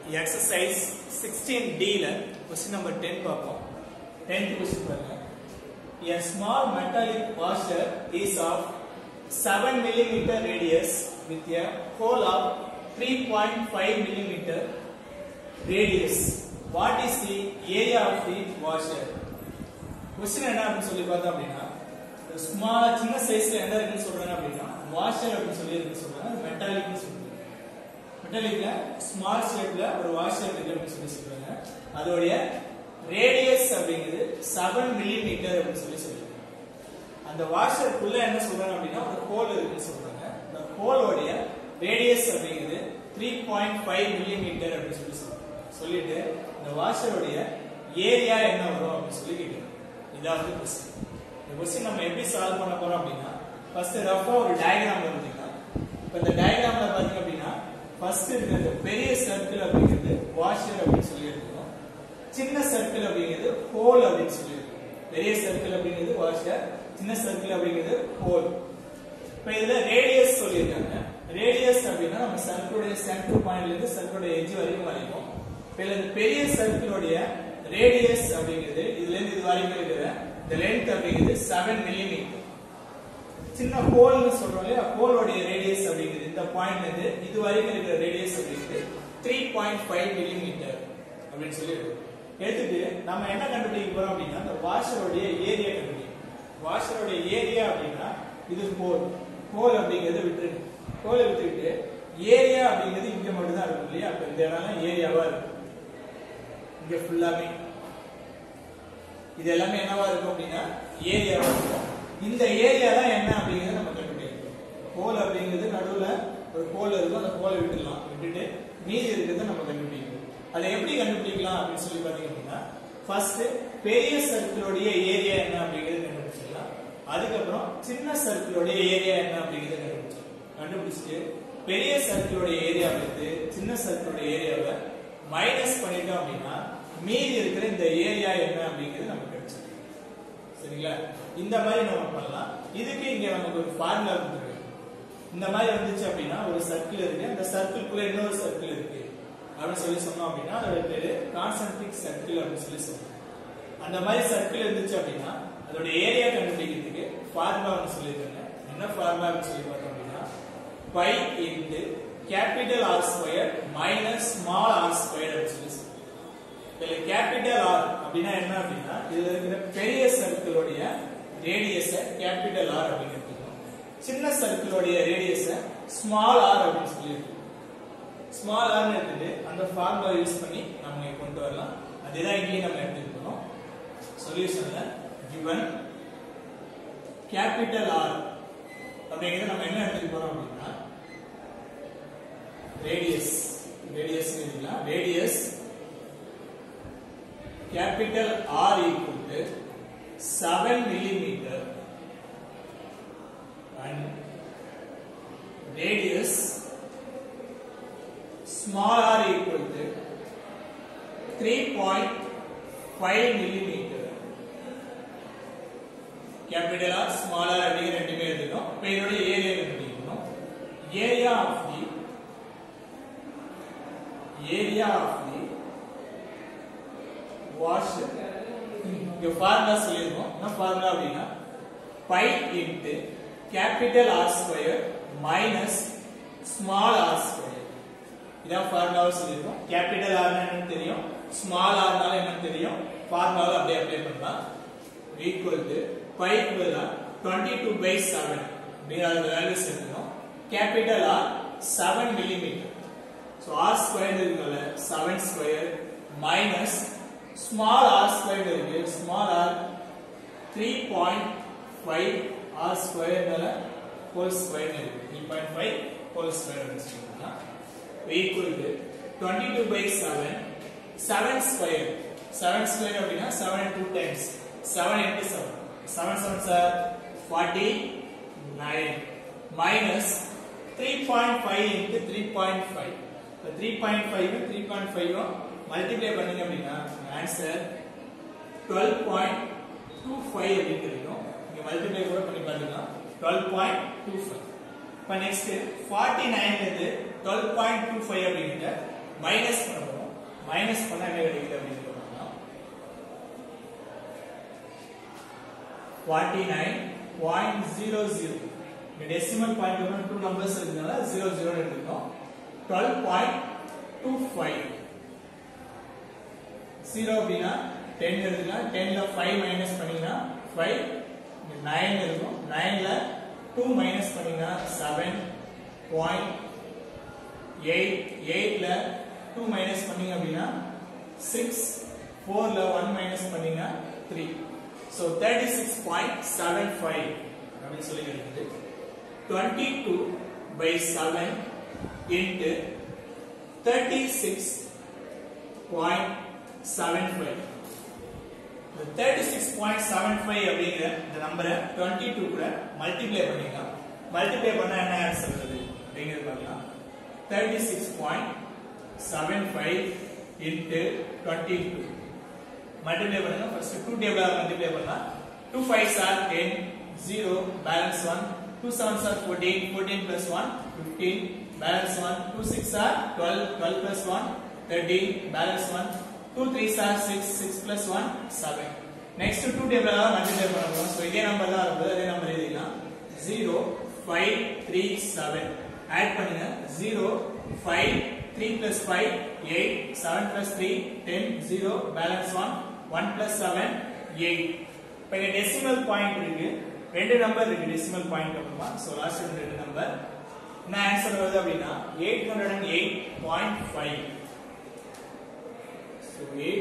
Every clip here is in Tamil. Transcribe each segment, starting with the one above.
எக்ஸசைஸ் சிக்ஸ்டீன் டில கொஸ்டின் நம்பர் டென் பார்ப்போம் டென்த் கொஸ்டின் பாருங்க A small metallic washer is of 7 millimeter radius with a hole of 3.5 millimeter radius. What is the area of the washer? Question என்ன அப்படின்னு சொல்லி பார்த்தோம் அப்படின்னா ஸ்மாலா சின்ன சைஸ்ல என்ன இருக்குன்னு சொல்றாங்க அப்படின்னா வாஷர் அப்படின்னு சொல்லி இருக்குன்னு சொல்றாங்க மெட்டாலிக்னு சொல்றாங்க மெட்டாலிக்ல ஸ்மால் ஷேப்ல ஒரு வாஷர் இருக்கு அப்படின்னு சொல்லி சொல்றாங்க அதோடைய ரேடியஸ் அப்படிங்கிறது செவன் மில்லிமீட்டர் அப்படின்னு சொல்லி சொல்றாங்க அந்த வாஷருக்குள்ள என்ன சொல்றாங்க அப்படின்னா ஒரு ஹோல் இருக்குன்னு சொல்றாங்க அந்த ஹோலோடைய ரேடியஸ் அப்படிங்கிறது த்ரீ பாயிண்ட் ஃபைவ் மில்லிமீட்டர் அப்படின்னு சொல்லி சொல்றாங்க சொல்லிட்டு இந்த வாஷருடைய ஏரியா என்ன வரும் அப்படின்னு சொல்லி கேட்கிறாங்க இதாவது கொஸ்டின் இந்த கொஸ்டின் நம்ம எப்படி சால்வ் பண்ண போறோம் அப்படின்னா ஃபர்ஸ்ட் ரஃபா ஒரு டயக்ராம் வரைஞ்சிக்கலாம் இப்போ இந்த டயக்ராம்ல பாத்தீங்க அப்படின்னா ஃபர்ஸ்ட் இருக்கிறது பெரிய சர்க்கிள் அப்படிங்கிறது வாஷர் அப்படின்னு சொல்லி எடுத்துக்கணும் சின்ன சர்க்கிள் அப்படிங்கிறது ஹோல் அப்படின்னு சொல்லி பெரிய சர்க்கிள் அப்படிங்கிறது வாஷர் சின்ன சர்க்கிள் அப்படிங்கிறது ஹோல் இப்போ இதுல ரேடியஸ் சொல்லியிருக்காங்க ரேடியஸ் அப்படின்னா நம்ம சர்க்கிளுடைய சென்டர் பாயிண்ட்ல இருந்து சர்க்கிளுடைய எட்ஜ் வரைக்கும் வரைக்கும் இப்போ இதுல இந்த பெரிய சர்க்கிளுடைய ரேடியஸ் அப்படிங்கிறது இதுல இருந்து இது வரைக்கும் இருக்கிற இந்த லென்த் அப்படிங்கிறது செவன் மில்லிமீட்டர் சின்ன ஹோல்னு சொல்றோம் இல்லையா ஹோலோடைய ரேடியஸ் அப்படிங்கிறது இந்த பாயிண்ட்ல இருந்து இது வரைக்கும் இருக்கிற ரேடியஸ் அப்படிங்கிறது த்ரீ பாயிண்ட் ஃபைவ் மில்லிமீட்டர் அப்படின்னு சொல்லி எடுக்கும். எடுத்துட்டு நம்ம என்ன கண்டுபிடிக்க போறோம் அப்படின்னா இந்த வாஷரோடைய ஏரியா கண்டுபிடிக்கும் வாஷரோடைய ஏரியா அப்படின்னா இது ஹோல் ஹோல் அப்படிங்கிறது விட்டுருங்க ஹோலை விட்டுக்கிட்டு ஏரியா அப்படிங்கிறது இங்க மட்டும் தான் இருக்கும் இல்லையா அப்ப இந்த இடம் ஏரியாவா இருக்கும் இங்க ஃபுல்லாமே இது எல்லாமே என்னவா இருக்கும் அப்படின்னா ஏரியாவா இருக்கும் இந்த ஏரியா தான் என்ன அப்படிங்கறத நம்ம கண்டுபிடிக்கணும் ஹோல் அப்படிங்கிறது நடுவுல ஒரு ஹோல் இருக்கும் அந்த ஹோலை விட்டுடலாம் விட்டுட்டு மீதி இருக்கிறத நம்ம கண்டுபிடிக்கணும் அதை எப்படி கண்டுபிடிக்கலாம் அப்படின்னு சொல்லி பாத்தீங்க அப்படின்னா ஃபர்ஸ்ட் பெரிய சர்க்கிளோடைய ஏரியா என்ன அப்படிங்கறத கண்டுபிடிச்சிடலாம் அதுக்கப்புறம் சின்ன சர்க்கிளோடைய ஏரியா என்ன அப்படிங்கறத கண்டுபிடிச்சிடலாம் கண்டுபிடிச்சிட்டு பெரிய சர்க்கிளோடைய ஏரியா எடுத்து சின்ன சர்க்கிளோடைய ஏரியாவை மைனஸ் பண்ணிட்டோம் அப்படின்னா மீதி இருக்கிற இந்த ஏரியா என்ன அப்படிங்கிறது நமக்கு கிடைச்சிடும் சரிங்களா இந்த மாதிரி நம்ம பண்ணலாம் இதுக்கு இங்க நமக்கு ஒரு ஃபார்முலா கொடுத்துருக்கு இந்த மாதிரி வந்துச்சு அப்படின்னா ஒரு சர்க்கிள் இருக்கு அந்த சர்க்கிள்குள்ள இன்னொரு சர்க்கிள் இருக்கு அப்படின்னு சொல்லி சொன்னோம் அப்படின்னா அதோட பேரு கான்சென்ட்ரிக் சர்க்கிள் அப்படின்னு சொல்லி சொல்றோம் அந்த மாதிரி சர்க்கிள் இருந்துச்சு அப்படின்னா அதோட ஏரியா கண்டுபிடிக்கிறதுக்கு ஃபார்முலா ஒன்று சொல்லியிருக்காங்க என்ன ஃபார்முலா அப்படின்னு சொல்லி பார்த்தோம் அப்படின்னா pi into capital R square minus small r square அப்படின்னு சொல்லி சொல்றோம் இதுல கேபிட்டல் ஆர் அப்படின்னா என்ன அப்படின்னா இதுல இருக்கிற பெரிய சர்க்கிளோடைய ரேடியஸ கேபிட்டல் ஆர் அப்படின்னு எடுத்துக்கணும் சின்ன சர்க்கிளோடைய ரேடியஸ ஸ்மால் ஆர் அப்படின்னு சொல்லி எடுத்துக்கணும் ஸ்மால் ஆர் எடுத்துட்டு அந்த ஃபார்முலா யூஸ் பண்ணி நம்ம இங்க கொண்டு வரலாம் அதேதான் இங்கேயும் நம்ம எடுத்துக்கணும் சொல்யூஷன்ல given கேபிட்டல் ஆர் அப்படிங்கிறது நம்ம என்ன எடுத்துக்க போறோம் அப்படின்னா radius radius radius capital R equal to 7 millimeter and radius small r equal to 3.5 millimeter capital R small r அப்படிங்கிற ரெண்டுமே எடுத்துக்கணும் இப்போ இதோட ஏரியா கண்டுபிடிக்கணும் area of the area of the wash இங்க ஃபார்முலா சொல்லிருக்கோம் என்ன ஃபார்முலா அப்படின்னா pi into capital R square minus small r square இதான் ஃபார்முலாவை சொல்லிருக்கோம் கேபிட்டல் ஆர் என்னன்னு தெரியும் ஸ்மால் ஆர்னால என்னன்னு தெரியும் ஃபார்முலாவை அப்படியே அப்ளை பண்ணலாம் ஈக்குவல் டு பை பதிலா டுவெண்ட்டி டூ பை செவன் அப்படிங்கிற அதோட வேல்யூஸ் எடுக்கணும் capital R seven millimetre so R square இருக்கனால seven square minus small r squared இருக்கு small r 3.5 r squared மேல whole squared இருக்கு 3.5 whole squared வச்சுக்கோங்க equal to 22 by 7 7 square 7 square அப்படின்னா 7 into 2 times 7 into 7 7 7 are 49 minus 3.5 into 3.5 3.5 3.5 multiply பண்ணீங்க அப்படின்னா ஆன்சர் 12.25 அப்படின்னு கிடைக்கும் நீங்க மல்டிப்ளை கூட பண்ணி பாத்துக்கலாம் 12.25 இப்போ நெக்ஸ்ட் 49 ல இருந்து 12.25 அப்படிங்கறத மைனஸ் பண்ண போறோம் மைனஸ் பண்ணா என்ன கிடைக்குது அப்படின்னு பார்த்தோம்னா 49.00 இந்த டெசிமல் பாயிண்ட் வந்து டூ நம்பர்ஸ் இருக்கனால 00 எடுத்துட்டோம் 12.25 0 அப்படின்னா 10 எடுத்துக்கலாம் 10 ல 5 மைனஸ் பண்ணீங்கன்னா 5 இங்க 9 இருக்கும் 9 ல 2 மைனஸ் பண்ணீங்கன்னா 7 பாயிண்ட் 8 8 ல 2 மைனஸ் பண்ணீங்க அப்படின்னா 6 4 ல 1 மைனஸ் பண்ணீங்கன்னா 3 so 36.75 அப்படின்னு சொல்லி கிடைக்குது 22 by 7 into 36.75 இந்த 36.75 அப்படிங்கிற இந்த நம்பரை 22 கூட மல்டிப்ளை பண்ணிக்கலாம் மல்டிப்ளை பண்ணா என்ன ஆன்சர் வருது அப்படிங்கிறது பார்க்கலாம் 36.75 into 22 மல்டிப்ளை பண்ணுங்க ஃபர்ஸ்ட் 2 டேபிளால மல்டிப்ளை பண்ணலாம் 2 5s are 10 0 balance 1 2 7s are 14 14 plus 1 15 balance 1 2 6 are 12 12 plus 1 13 balance 1 2 3s are 6 6 plus 1 7 next 2 table ஆ மல்டிப்ளை பண்ணணும் சோ இதே நம்பர் தான் வருது அதே நம்பர் எழுதிக்கலாம் 0 5 3 7 ஆட் பண்ணுங்க 0 5 3 plus 5 8 7 plus 3 10 0 balance 1 1 plus 7 8 இப்போ இங்க டெசிமல் பாயிண்ட் இருக்கு ரெண்டு நம்பர் இருக்கு டெசிமல் பாயிண்ட் அப்புறமா சோ லாஸ்ட் ரெண்டு நம்பர் என்ன ஆன்சர் வருது அப்படின்னா 808.5 so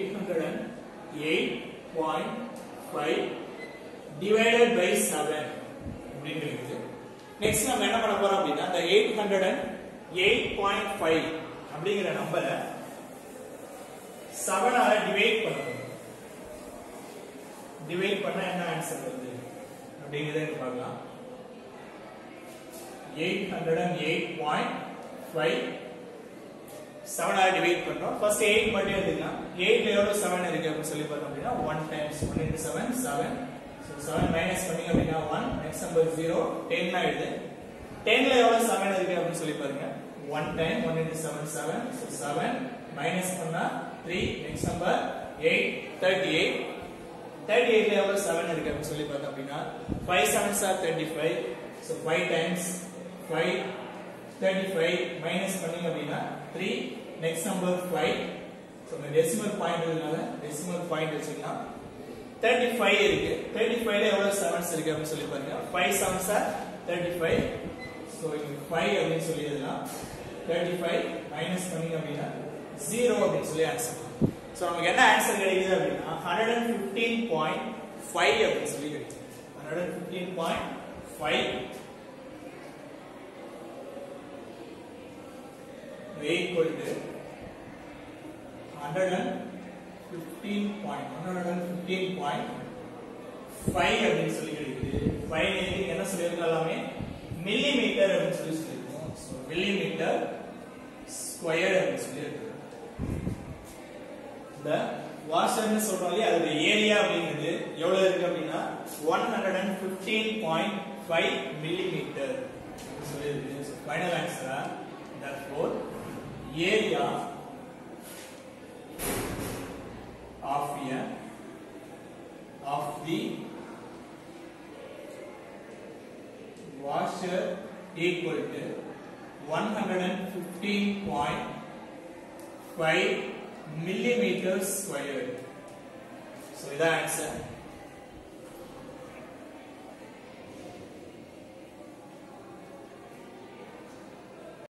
808.5 divided by 7 அப்படின்னு இருக்குது நெக்ஸ்ட் நம்ம என்ன பண்ண போறோம் அப்படின்னா இந்த 808.5 அப்படிங்கிற நம்பரை 7 ஆல டிவைட் பண்ண போறோம் டிவைட் பண்ணா என்ன ஆன்சர் வருது அப்படிங்கறத இங்க பார்க்கலாம் 808.5 7 ஆல டிவைட் பண்றோம் ஃபர்ஸ்ட் 8 மட்டும் எடுத்துக்கலாம் 8 ல எவ்வளவு 7 இருக்கு அப்படின்னு சொல்லி பார்த்தோம் அப்படின்னா 1 டைம்ஸ் 1 into 7 7 so 7 மைனஸ் பண்ணீங்க அப்படின்னா 1 நெக்ஸ்ட் நம்பர் 0 10 ஆயிடுது 10 ல எவ்வளவு 7 இருக்கு அப்படின்னு சொல்லி பாருங்க 1 டைம் 1 into 7 7 so 7 மைனஸ் பண்ணா 3 நெக்ஸ்ட் நம்பர் 8 38 38 ல எவ்வளவு 7 இருக்கு அப்படின்னு சொல்லி பார்த்தோம் அப்படின்னா 5 7s are 35 so 5 times 5 35 minus பண்ணீங்க அப்படின்னா 3 நெக்ஸ்ட் நம்பர் 5 so இந்த டெசிமல் பாயிண்ட் இருக்கனால டெசிமல் பாயிண்ட் வச்சுக்கலாம் 35 இருக்கு 35 ல எவ்வளவு 7s இருக்கு அப்படின்னு சொல்லி பாருங்க 5 7s are 35 so இங்க 5 அப்படின்னு சொல்லி எழுதலாம் 35 மைனஸ் பண்ணீங்க அப்படின்னா 0 அப்படின்னு சொல்லி ஆன்சர் சோ நமக்கு என்ன ஆன்சர் கிடைக்குது அப்படின்னா 115.5 அப்படின்னு சொல்லி கிடைக்குது 115.5 equal to 115 point 115 point 5 அப்படின்னு சொல்லி கிடைக்குது 5 நேரத்துக்கு என்ன சொல்லியிருக்கோம் எல்லாமே மில்லி மீட்டர் அப்படின்னு சொல்லி சொல்லியிருக்கோம் ஸோ மில்லி மீட்டர் ஸ்கொயர் அப்படின்னு சொல்லி இருக்கு இந்த வாஷர்னு சொல்றோம் இல்லையா அதோட ஏரியா அப்படிங்கிறது எவ்வளவு இருக்கு அப்படின்னா one hundred and fifteen point five millimetre சொல்லியிருக்கு ஃபைனல் ஆன்சரா therefore area of a of the washer equal to 115.5 millimeters squared. So, இதான் answer.